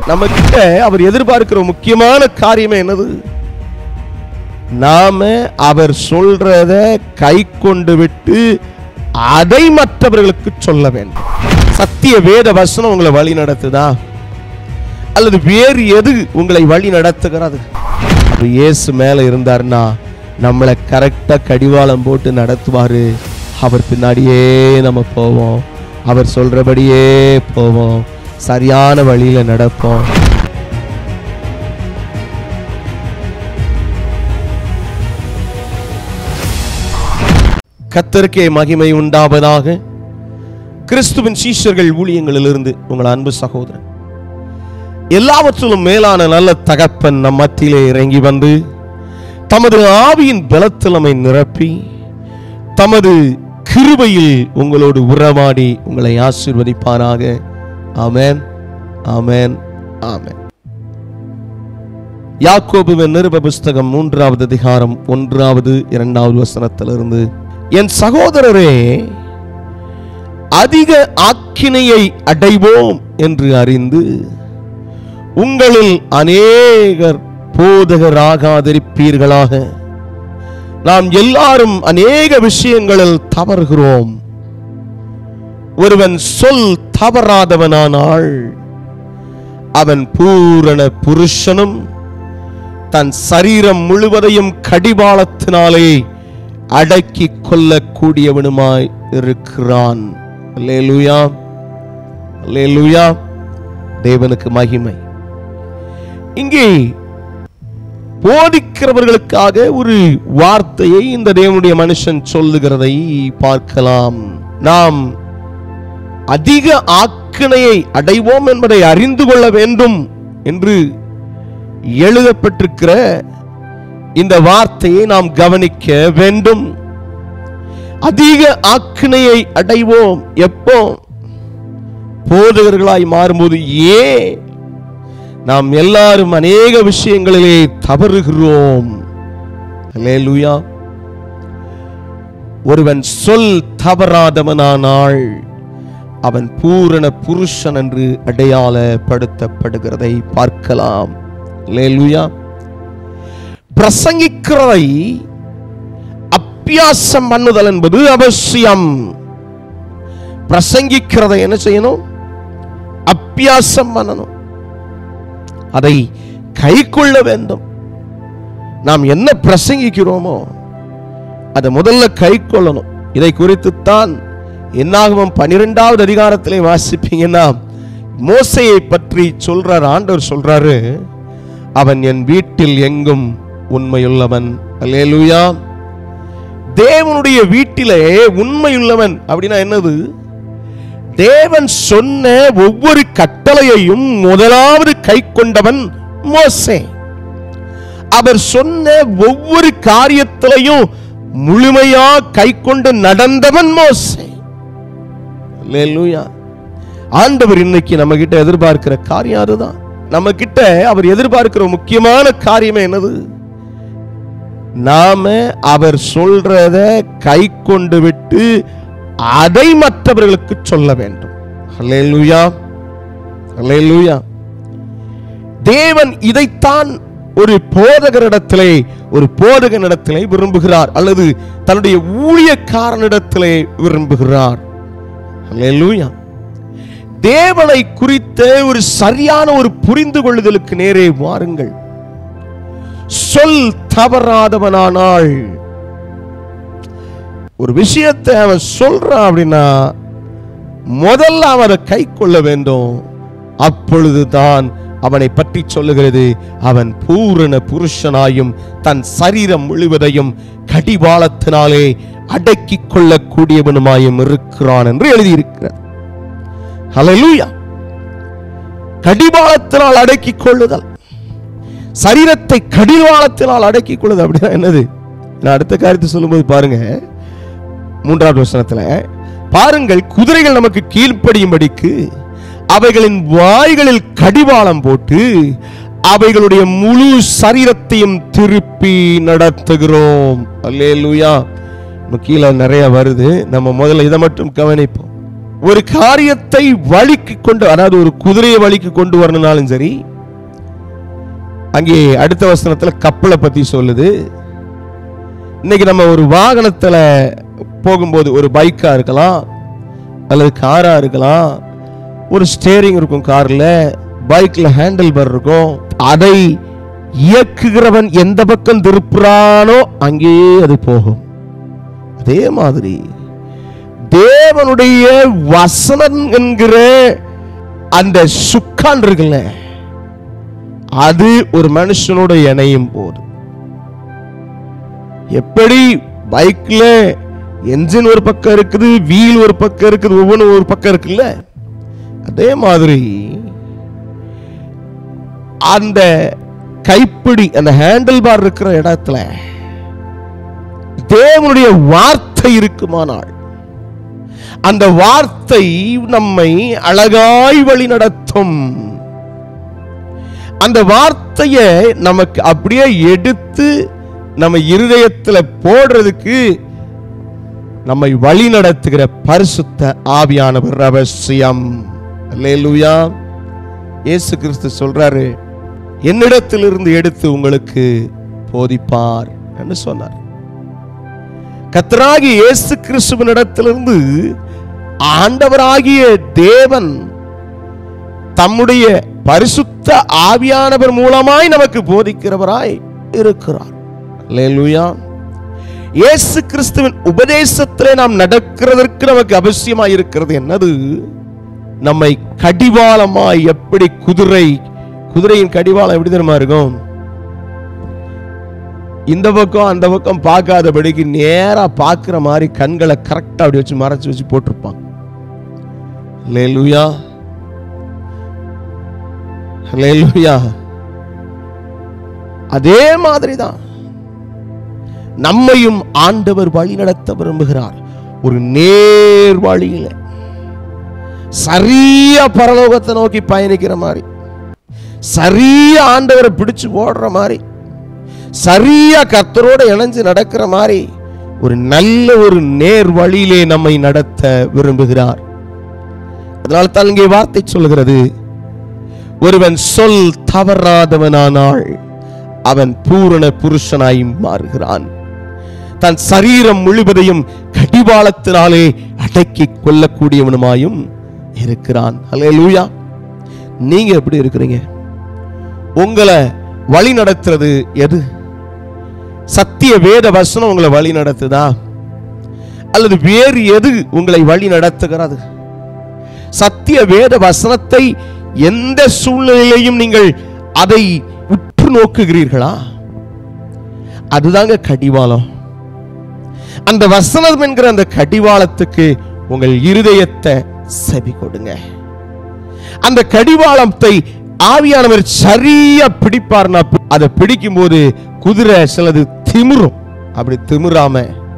நம்ம கிட்ட அவர் எதிர்பார்க்கிற முக்கியமான காரியமே என்னது நாம அவர் சொல்றத கை கொண்டு விட்டு அதை மற்றவர்களுக்கு சொல்ல வேண்டும் சத்திய வேத வசனம் உங்களை வழி நடத்துதா அல்லது வேறு எது உங்களை வழி நடத்துகிறது அப்ப இயேசு மேல இருந்தாருன்னா நம்மளை கரெக்டா கடிவாளம் போட்டு நடத்துவாரு அவர் பின்னாடியே நம்ம போவோம் அவர் சொல்றபடியே போவோம் சரியான வழியில நடப்போம் கத்தருக்கே மகிமை உண்டாவதாக கிறிஸ்துவின் சீஷர்கள் ஊழியங்களிலிருந்து உங்கள் அன்பு சகோதரன் எல்லாவற்றிலும் மேலான நல்ல தகப்பன் நம் மத்தியிலே இறங்கி வந்து தமது ஆவியின் பலத்திலமை நிரப்பி தமது கிருபையில் உங்களோடு உறவாடி உங்களை ஆசீர்வதிப்பாராக ஆமென் ஆமென் ஆமென் யாக்கோபுவின் நிருப புஸ்தகம் மூன்றாவது அதிகாரம் ஒன்றாவது இரண்டாவது வசனத்திலிருந்து என் சகோதரரே அதிக ஆக்கினையை அடைவோம் என்று அறிந்து உங்களில் அநேகர் போதகராகாதிருப்பீர்களாக நாம் எல்லாரும் அநேக விஷயங்களில் தவறுகிறோம் ஒருவன் சொல் தவறாதவனானால் அவன் பூரண புருஷனும் தன் சரீரம் முழுவதையும் கடிவாளத்தினாலே அடக்கி கொள்ளக்கூடியவனுமாய் இருக்கிறான் அல்லேலூயா அல்லேலூயா தேவனுக்கு மகிமை இங்கே போதிக்கிறவர்களுக்காக ஒரு வார்த்தையை இந்த தேவனுடைய மனுஷன் சொல்லுகிறதை பார்க்கலாம் நாம் அதிக ஆக்கினையை அடைவோம் என்பதை அறிந்து கொள்ள வேண்டும் என்று எழுதப்பட்டிருக்கிற இந்த வார்த்தையை நாம் கவனிக்க வேண்டும் அதிக ஆக்கினையை அடைவோம் எப்போ போதகர்களாய் மாறும்போது ஏன் நாம் எல்லாரும் அநேக விஷயங்களிலே தவறுகிறோம் அல்லேலூயா ஒருவன் சொல் தவறாதவனானால் அவன் பூரண புருஷன் என்று அடையாளப்படுத்தப்படுகிறதை பார்க்கலாம் அல்லேலூயா பிரசங்கிக்கிறதை அப்பியாசம் பண்ணுதல் என்பது அவசியம் பிரசங்கிக்கிறதை என்ன செய்யணும் அப்பியாசம் பண்ணணும் அதை கை கொள்ள வேண்டும் நாம் என்ன பிரசங்கிக்கிறோமோ அதை முதல்ல கை கொள்ளணும் இதை குறித்துத்தான் என்னாகவும் பனிரெண்டாவது அதிகாரத்திலே வாசிப்பீங்கன்னா மோசையை பற்றி சொல்றார் ஆண்டவர் சொல்றாரு அவன் என் வீட்டில் எங்கும் உண்மையுள்ளவன் அல்லேலூயா தேவனுடைய வீட்டிலே உண்மையுள்ளவன் அப்படின்னா என்னது தேவன் சொன்ன ஒவ்வொரு கட்டளையையும் முதலாவது கை கொண்டவன் மோசே அவர் சொன்ன ஒவ்வொரு காரியத்திலையும் முழுமையா கை கொண்டு நடந்தவன் மோசே அல்லேலூயா ஆண்டவர் இன்னைக்கு நம்ம கிட்ட எதிர்பார்க்கிற காரியம் அதுதான் நம்ம கிட்ட அவர் எதிர்பார்க்கிற முக்கியமான காரியமே என்னது நாம அவர் சொல்றத கை கொண்டு விட்டு அதை மற்றவர்களுக்கு சொல்ல வேண்டும் அல்லேலூயா அல்லேலூயா தேவன் இதைத்தான் ஒரு போதகரிடத்திலே ஒரு போதகனிடத்திலே விரும்புகிறார் அல்லது தன்னுடைய ஊழியக்காரனிடத்திலே விரும்புகிறார் அல்லேலூயா தேவனை குறித்த ஒரு சரியான ஒரு புரிந்து கொள்ளுதலுக்கு நேரே வாருங்கள் சொல் தவறாதவனானால் ஒரு விஷயத்தை அவன் சொல்றான் அப்படின்னா முதல்ல அவன் அதை கை கொள்ள வேண்டும் அப்பொழுதுதான் அவனை பற்றி சொல்லுகிறது அவன் பூரண புருஷனாயும் தன் சரீரம் முழுவதையும் கடிவாளத்தினாலே அடக்கிக் கொள்ளக்கூடியவனுமாயும் இருக்கிறான் என்று எழுதியிருக்கிறார் ஹalleluya கடிவாளத்தினால் அடக்கிக் கொள்ளுதல் சரீரத்தை கடிவாளத்தினால் அடக்கிக் கொள்ளுதல் அப்படின்னா என்னது நான் அடுத்த காரியத்தை சொல்லும்போது பாருங்க மூன்றாவது வசனத்துல பாருங்கள் குதிரைகள் நமக்கு கீழ்ப்படியும்படிக்கு அவைகளின் வாய்களில் கடிவாளம் போட்டு அவைகளுடைய முழு சரீரத்தையும் திருப்பி நடத்துகிறோம் அல்லேலூயா நம்ம கீழே நிறைய வருது நம்ம முதல்ல இதை மட்டும் கவனிப்போம் ஒரு காரியத்தை வழிக்கு கொண்டு அதாவது ஒரு குதிரையை வழிக்கு கொண்டு வரணும்னாலும் சரி அங்கே அடுத்த வசனத்துல கப்பலை பத்தி சொல்லுது இன்னைக்கு நம்ம ஒரு வாகனத்துல போகும்போது ஒரு பைக்கா இருக்கலாம் அல்லது காரா இருக்கலாம் ஒரு ஸ்டேரிங் இருக்கும் கார்ல பைக்ல ஹேண்டில் பார் இருக்கும் அதை இயக்குகிறவன் எந்த பக்கம் திருப்புறானோ அங்கேயே அது போகும் அதே மாதிரி தேவனுடைய வசனம் என்கிற அந்த சுக்கான் இருக்குல்ல அது ஒரு மனுஷனோட இணையும் போது எப்படி பைக்ல என்ஜின் ஒரு பக்கம் இருக்குது வீல் ஒரு பக்கம் இருக்குது ஒவ்வொன்றும் ஒரு பக்கம் இருக்குல்ல அதே மாதிரி அந்த கைப்பிடி அந்த ஹேண்டில் பார் இருக்கிற இடத்துல தேவனுடைய வார்த்தை இருக்குமானால் அந்த வார்த்தை நம்மை அழகாய் வழி நடத்தும் அந்த வார்த்தையை நமக்கு அப்படியே எடுத்து நம்ம இருதயத்துல போடுறதுக்கு நம்மை வழி நடத்துகிற பரிசுத்த ஆவியானவர் அவசியம் அல்லேலூயா இயேசு கிறிஸ்து சொல்றாரு என்னிடத்திலிருந்து எடுத்து உங்களுக்கு போதிப்பார் என்று சொன்னார் கத்தராகிய இயேசு கிறிஸ்துவனிடத்திலிருந்து ஆண்டவராகிய தேவன் தம்முடைய பரிசுத்த ஆவியானவர் மூலமாய் நமக்கு போதிக்கிறவராய் இருக்கிறார் அல்லேலூயா இயேசு கிறிஸ்துவின் உபதேசத்திலே நாம் நடக்கிறதற்கு நமக்கு அவசியமாய் இருக்கிறது என்னது நம்மை கடிவாளமாய் எப்படி குதிரை குதிரையின் கடிவாளம் எப்படி தெரியுமா இருக்கும் இந்த பக்கம் அந்த பக்கம் பார்க்காதபடிக்கு நேரா பார்க்கிற மாதிரி கண்களை கரெக்டா அப்படி வச்சு மறைச்சு வச்சு போட்டிருப்பாங்க லேலுயா லேலுயா அதே மாதிரி தான் நம்மையும் ஆண்டவர் வழி நடத்த விரும்புகிறார் ஒரு நேர் வழியில சரியா பரலோகத்தை நோக்கி பயணிக்கிற மாதிரி சரியா ஆண்டவரை பிடிச்சு ஓடுற மாதிரி சரியா கர்த்தரோட இணைஞ்சு நடக்கிற மாதிரி ஒரு நல்ல ஒரு நேர் வழியிலே நம்மை நடத்த விரும்புகிறார் அதனால தான் இங்கே வார்த்தை சொல்கிறது ஒருவன் சொல் தவறாதவனானால் அவன் பூரண புருஷனாய் மாறுகிறான் தன் சரீரம் முழுவதையும் கடிவாளத்தினாலே அடக்கி கொள்ளக்கூடியவனுமாயும் இருக்கிறான் அல்லேலூயா நீங்க எப்படி இருக்கிறீங்க உங்களை வழி நடத்துறது எது சத்திய வேத வசனம் உங்களை வழி நடத்துதா அல்லது வேறு எது உங்களை வழி நடத்துகிறது சத்திய வேத வசனத்தை எந்த சூழ்நிலையிலையும் நீங்கள் அதை உற்று நோக்குகிறீர்களா அதுதாங்க கடிவாளம் அந்த வசனம் என்கிற அந்த கடிவாளத்துக்கு உங்கள் இருதயத்தை செவி கொடுங்க அந்த கடிவாளத்தை ஆவியானவர் சரியா பிடிப்பார்னா அதை பிடிக்கும் போது குதிரை சிலது திமிரும் அப்படி திமிராம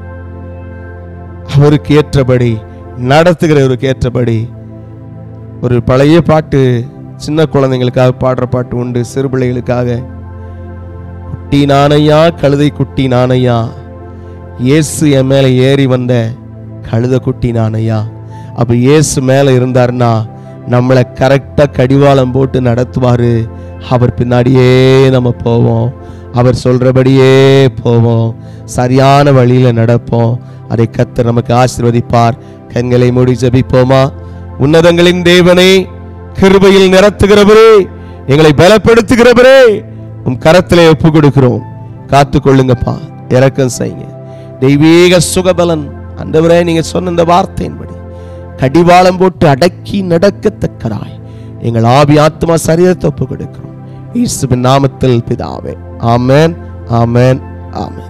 அவருக்கு ஏற்றபடி நடத்துகிறவருக்கு ஏற்றபடி ஒரு பழைய பாட்டு சின்ன குழந்தைங்களுக்காக பாடுற பாட்டு உண்டு சிறு பிள்ளைகளுக்காக குட்டி நானையா கழுதை குட்டி நானையா இயேசு என் மேல ஏறி வந்த கழுத குட்டி நானையா அப்ப இயேசு மேல இருந்தாருன்னா நம்மளை கரெக்டா கடிவாளம் போட்டு நடத்துவாரு அவர் பின்னாடியே நம்ம போவோம் அவர் சொல்றபடியே போவோம் சரியான வழியில நடப்போம் அதை கத்தர் நமக்கு ஆசீர்வதிப்பார் கண்களை மூடி ஜெபிப்போமா உன்னதங்களின் தேவனே கிருபையில் நிரத்துகிறவரே எங்களை பலப்படுத்துகிறவரே உம் கரத்திலே ஒப்பு கொடுக்கிறோம் காத்து கொள்ளுங்கப்பா இறக்கம் செய்யுங்க தெய்வீக சுகபலன் அந்தவரே நீங்க சொன்ன இந்த வார்த்தையின்படி கடிவாளம் போட்டு அடக்கி நடக்கத்தக்கதாய் எங்கள் ஆவி ஆத்மா சரீரத்தை ஒப்பு கொடுக்கிறோம் இயேசுவின் நாமத்தில் பிதாவே ஆமென் ஆமென் ஆமென்